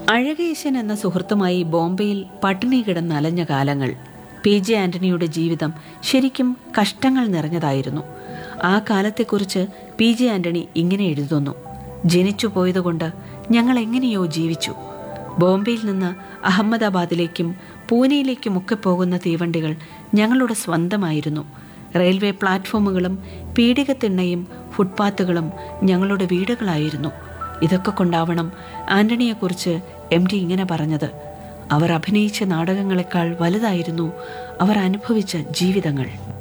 അഴകേശൻ എന്ന സുഹൃത്തുമായി ബോംബെയിൽ പട്ടിണി കിടന്ന് അലഞ്ഞ കാലങ്ങൾ പി ജെ ആന്റണിയുടെ ജീവിതം ശരിക്കും കഷ്ടങ്ങൾ നിറഞ്ഞതായിരുന്നു ആ കാലത്തെക്കുറിച്ച് പി ജെ ആന്റണി ഇങ്ങനെ എഴുതുന്നു ജനിച്ചു പോയതുകൊണ്ട് ഞങ്ങൾ എങ്ങനെയോ ജീവിച്ചു ബോംബെയിൽ നിന്ന് അഹമ്മദാബാദിലേക്കും പൂനെയിലേക്കുമൊക്കെ പോകുന്ന തീവണ്ടികൾ ഞങ്ങളുടെ സ്വന്തമായിരുന്നു റെയിൽവേ പ്ലാറ്റ്ഫോമുകളും പീഡികത്തിണ്ണയും ഫുട്പാത്തുകളും ഞങ്ങളുടെ വീടുകളായിരുന്നു ഇതൊക്കെ കൊണ്ടാവണം ആന്റണിയെക്കുറിച്ച് എം ടി ഇങ്ങനെ പറഞ്ഞത് അവർ അഭിനയിച്ച നാടകങ്ങളെക്കാൾ വലുതായിരുന്നു അവർ അനുഭവിച്ച ജീവിതങ്ങൾ